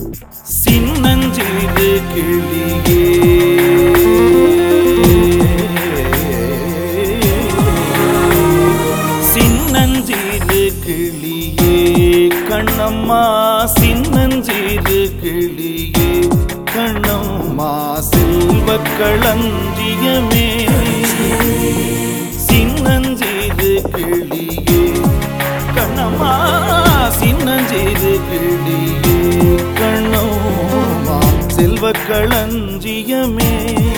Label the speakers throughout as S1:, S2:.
S1: சின்னஞ்சிறு கிளியே சின்னஞ்சிறு கிளியே கண்ணம்மா சின்னஞ்சிறு கிளியே கண்ணம்மா செல்வ களஞ்சியமே சின்னஞ்சிறு கிளியே கண்ணம்மா சின்னஞ்சிறு கிளியே கண்ணம்மா செல்வ களஞ்சியமே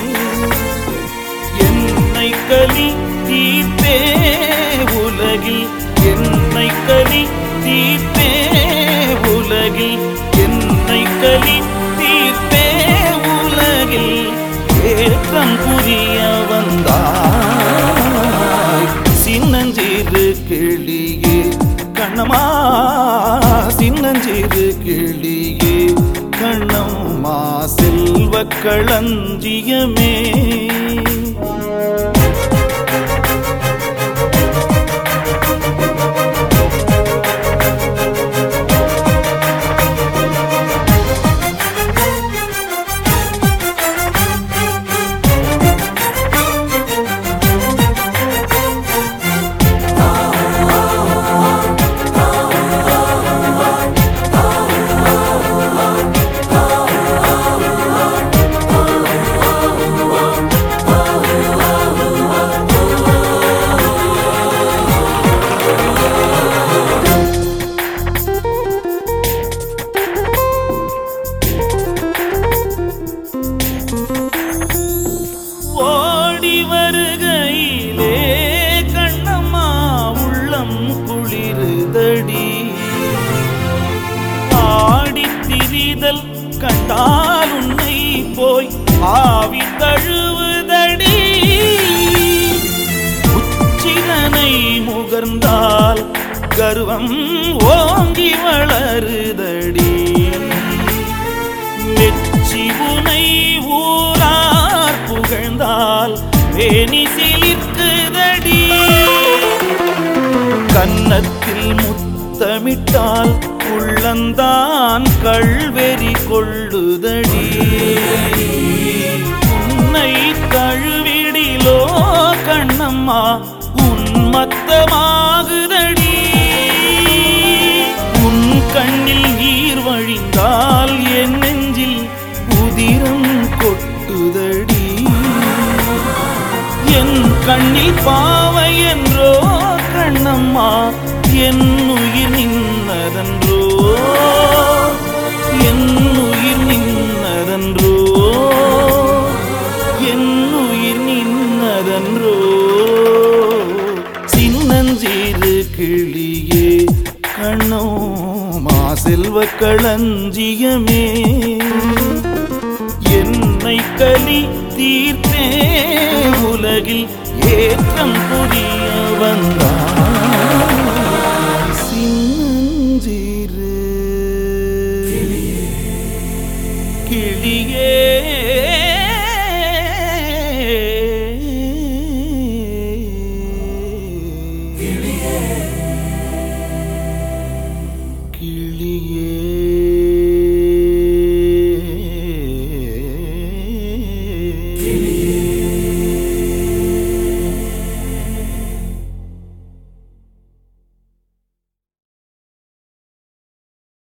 S1: என்னை கலி தீர்த்தே உலகில் என்னை கலி தீர்த்தே உலகில் என்னை கலி தீர்த்தே உலகில் ஏற்றம் புரிய வந்தாய் சின்னஞ்சிறு கிளியே கண்ணம்மா சின்னஞ்சிறு கிளியே கண்ணம்மா செல்வ களஞ்சியமே ஓடி வருகையிலே கண்ணம்மா உள்ளம் குளிருதடி ஆடி திரிதல் கண்டால் உன்னை போய் ஆவி தழுவுதடி உச்சிதனை முகர்ந்தால் கர்வம் ஓங்கி வளருதடி மெச்சி உனை ஊரார் புகழ்ந்தால் வேணி சிலிர்க்குதடி கன்னத்தில் முத்தமிட்டால் உள்ளந்தான் கள்வெறி கொள்ளுதடி உன்னை தழுவிடிலோ கண்ணம்மா உன்மத்தமாகுதடி உன் கண்ணில் நீர் வழிந்தால் என் நெஞ்சில் உதிரம் கொட்டுதடி என் கண்ணில் பாவை என்றோ கண்ணம்மா என் உயிர் நின்னதன்றோ என் உயிர் நின்னதன்றோ என் உயிர் நின்னதன்றோ சின்னஞ்சிறு கிளியே கண்ணோ மா செல்வ களஞ்சியமே என்னை கலி தீர்த்தே உலகில் ஏற்றம் புரிய வந்தாய் சின்னஞ்சிறு கிளியே